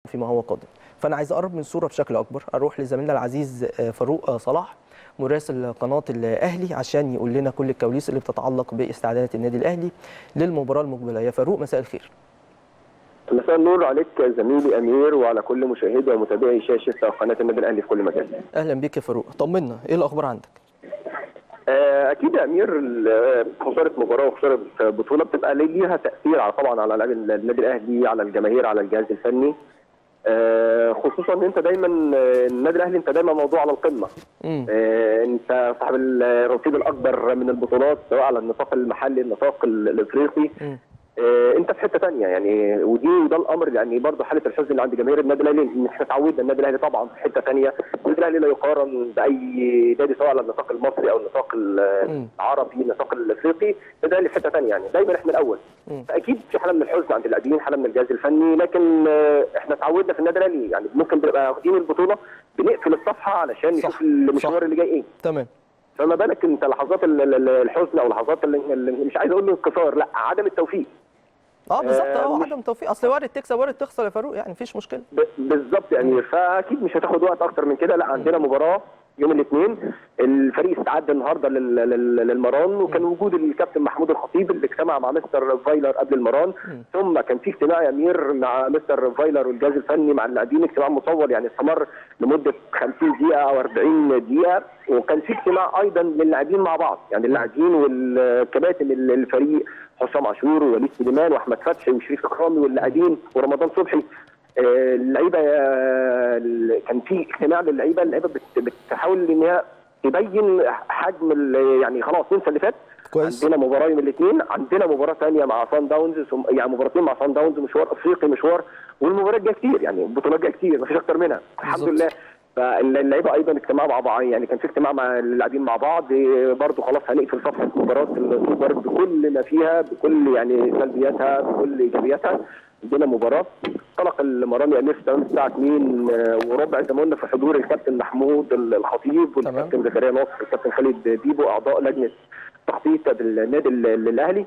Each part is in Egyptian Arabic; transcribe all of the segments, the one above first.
فيما هو قادم فانا عايز اقرب من الصوره بشكل اكبر اروح لزميلنا العزيز فاروق صلاح مراسل قناه الاهلي عشان يقول لنا كل الكواليس اللي بتتعلق باستعدادات النادي الاهلي للمباراه المقبله يا فاروق مساء الخير مساء النور عليك زميلي امير وعلى كل مشاهدي ومتابعي شاشه قناه النادي الاهلي في كل مكان. اهلا بيك يا فاروق طمنا ايه الاخبار عندك؟ اكيد يا امير خساره مباراه وخساره بطوله بتبقى ليها تاثير على طبعا على لاعبي النادي الاهلي على الجماهير على الجهاز الفني خصوصا ان انت دايما النادي الاهلي انت دايما موضوع على القمه انت صاحب الرصيد الاكبر من البطولات سواء على النطاق المحلي النطاق الافريقي انت في حته ثانيه يعني ودي وده الامر يعني برضه حاله الحزن اللي عند جماهير النادي الاهلي ان احنا اتعودنا النادي الاهلي طبعا في حته ثانيه النادي الاهلي لا يقارن باي نادي سواء على النطاق المصري او النطاق العربي النطاق الافريقي النادي الاهلي في حته ثانيه يعني دايما احنا الاول فاكيد في حاله من الحزن عند اللاعبين حاله من الجهاز الفني لكن احنا اتعودنا في النادي الاهلي يعني ممكن بنبقى واخدين البطوله بنقفل الصفحه علشان نشوف المشوار اللي جاي ايه تمام فما بالك انت لحظات الحزن او لحظات اللي مش عايز اقول الانكسار لا عدم التوفيق اه بالظبط اه عدم توفيق اصل وارد تكسب وارد تخسر يا فاروق يعني مفيش مشكله بالظبط يعني فاكيد مش هتاخد وقت اكتر من كده لا عندنا مباراه يوم الاثنين الفريق استعد النهارده للمران وكان وجود الكابتن محمود الخطيب اللي اجتمع مع مستر فايلر قبل المران ثم كان في اجتماع يا امير مع مستر فايلر والجهاز الفني مع اللاعبين اجتماع مصور يعني استمر لمده 50 دقيقه او 40 دقيقه وكان في اجتماع ايضا للاعبين مع بعض يعني اللاعبين والكباتن الفريق حسام عاشور ووليد سليمان واحمد فتحي وشريف اكرامي واللاعبين ورمضان صبحي اللعيبه كان في اجتماع للعيبه اللعيبه بتحاول ان هي تبين حجم يعني خلاص ننسى اللي فات كويس عندنا مباراه يوم الاثنين عندنا مباراه ثانيه مع سان داونز يعني مباراتين مع سان داونز مشوار افريقي مشوار والمباريات جايه كتير يعني البطولات جايه كتير مفيش اكتر منها الحمد لله فاللعيبه ايضا اجتماع مع بعض يعني كان في اجتماع مع اللاعبين مع بعض برضه خلاص هنقفل صفحه مباراه السوبر بكل ما فيها بكل يعني سلبياتها بكل ايجابياتها عندنا مباراه طلق المران يا امير تمام الساعه 2 وربع زي ما قلنا في حضور الكابتن محمود الخطيب والكابتن زكريا ناصر والكابتن خالد بيبو اعضاء لجنه تخطيط النادي الاهلي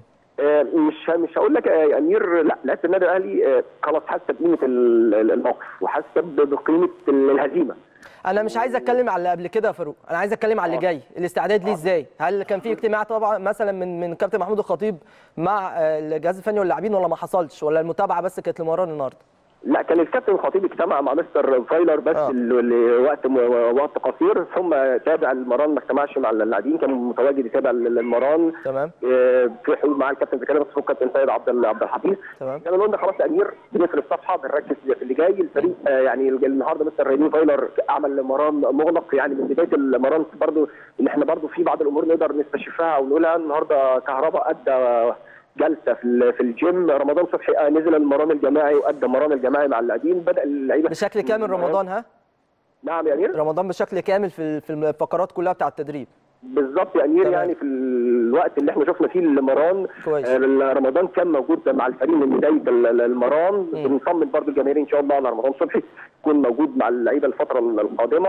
مش مش هقول لك يا امير لا لعيبه النادي الاهلي خلاص حاسه بقيمه الموقف وحاسه بقيمه الهزيمه انا مش عايز اتكلم على اللي قبل كده يا فاروق انا عايز اتكلم على اللي جاي الاستعداد ليه ازاي هل كان في اجتماع طبعا مثلا من من كابتن محمود الخطيب مع الجهاز الفني واللاعبين ولا ما حصلش ولا المتابعه بس كانت لمران النهارده لا كان الكابتن الخطيب اجتمع مع مستر فايلر بس آه. لوقت وقت قصير ثم تابع المران ما اجتمعش مع اللاعبين كان متواجد يتابع المران تمام في حلول مع الكابتن زكريا نصر والكابتن سيد عبد عبد الحفيظ تمام كان قلنا خلاص يا امير بنقفل الصفحه بنركز في اللي جاي الفريق آه يعني النهارده مستر ريني فايلر عمل مران مغلق يعني من بدايه المران برضو ان احنا برضو في بعض الامور نقدر نستشفها او نقولها النهارده كهرباء ادى جلسه في في الجيم رمضان صبحي نزل المران الجماعي وادى مران الجماعي مع اللاعبين بدا اللعيبه بشكل كامل رمضان ها نعم يا امير رمضان بشكل كامل في في الفقرات كلها بتاع التدريب بالظبط يا امير يعني في الوقت اللي احنا شفنا فيه المران كويس. رمضان كان موجود مع الفريق من بدايه المران بنطمن برضو الجماهير ان شاء الله على رمضان صبحي يكون موجود مع اللعيبه الفتره القادمه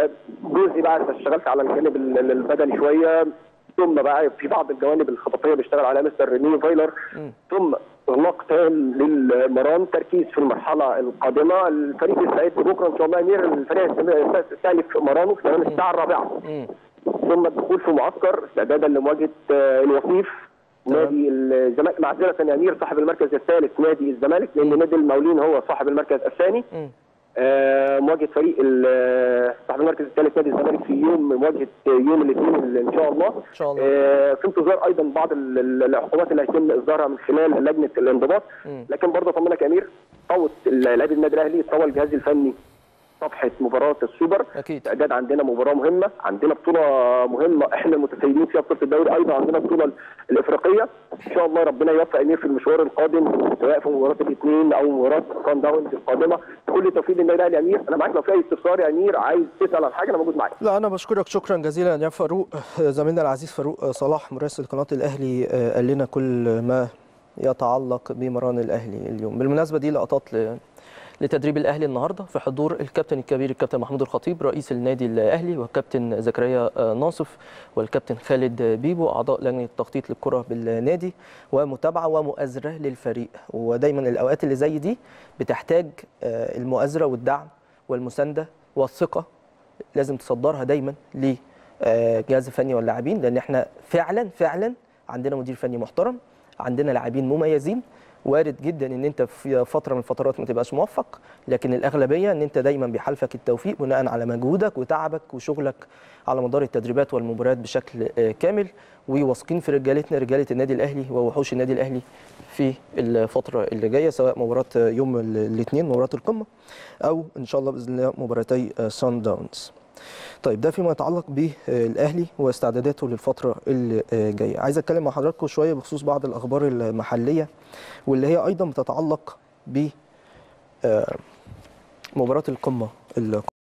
جزء بقى اشتغلت على الجانب البدني شويه ثم بقى في بعض الجوانب الخططيه بيشتغل عليها مستر ريني فايلر ثم اغلاق تام للمران تركيز في المرحله القادمه الفريق يستعد بكره ان شاء الله امير الفريق يستهلك مرانه في تمام الساعه الرابعه ثم الدخول في معسكر استعدادا لمواجهه الوصيف نادي الزمالك معذره يا امير صاحب المركز الثالث نادي الزمالك لان نادي المقاولين هو صاحب المركز الثاني آه مواجهه فريق صاحب المركز الثالث نادي الزمالك في يوم مواجهه يوم الاثنين ان شاء الله ان شاء الله آه في انتظار ايضا بعض العقوبات اللي هيتم اصدارها من خلال لجنه الانضباط م. لكن برضه اطمنك يا امير طوت لاعبي النادي الاهلي طوى الجهاز الفني صفحه مباراه السوبر اكيد استعداد عندنا مباراه مهمه عندنا بطوله مهمه احنا المتسيدين فيها بطوله الدوري ايضا عندنا البطوله الافريقيه ان شاء الله ربنا يوفق امير في المشوار القادم سواء في مباراه الاثنين او مباراه سان داونز القادمه كل التوفيق للنادي الاهلي يا امير انا معاك لو في اي استفسار يا امير عايز تسال عن حاجه انا موجود معاك لا انا بشكرك شكرا جزيلا يا فاروق زميلنا العزيز فاروق صلاح مراسل قناه الاهلي قال لنا كل ما يتعلق بمران الاهلي اليوم بالمناسبه دي لقطات لتدريب الاهلي النهارده في حضور الكابتن الكبير الكابتن محمود الخطيب رئيس النادي الاهلي والكابتن زكريا ناصف والكابتن خالد بيبو اعضاء لجنه التخطيط للكره بالنادي ومتابعه ومؤازره للفريق ودايما الاوقات اللي زي دي بتحتاج المؤازره والدعم والمسانده والثقه لازم تصدرها دايما لجهاز الفني واللاعبين لان احنا فعلا فعلا عندنا مدير فني محترم عندنا لاعبين مميزين وارد جدا ان انت في فتره من الفترات ما تبقاش موفق لكن الاغلبيه ان انت دايما بيحالفك التوفيق بناء على مجهودك وتعبك وشغلك على مدار التدريبات والمباريات بشكل كامل وواثقين في رجالتنا رجاله النادي الاهلي ووحوش النادي الاهلي في الفتره اللي جايه سواء مباراه يوم الاثنين مباراه القمه او ان شاء الله باذن الله مباراتي سان داونز طيب ده فيما يتعلق بالاهلي واستعداداته للفتره اللي جايه عايز اتكلم مع حضراتكم شويه بخصوص بعض الاخبار المحليه واللي هي ايضا بتتعلق ب مباراه القمه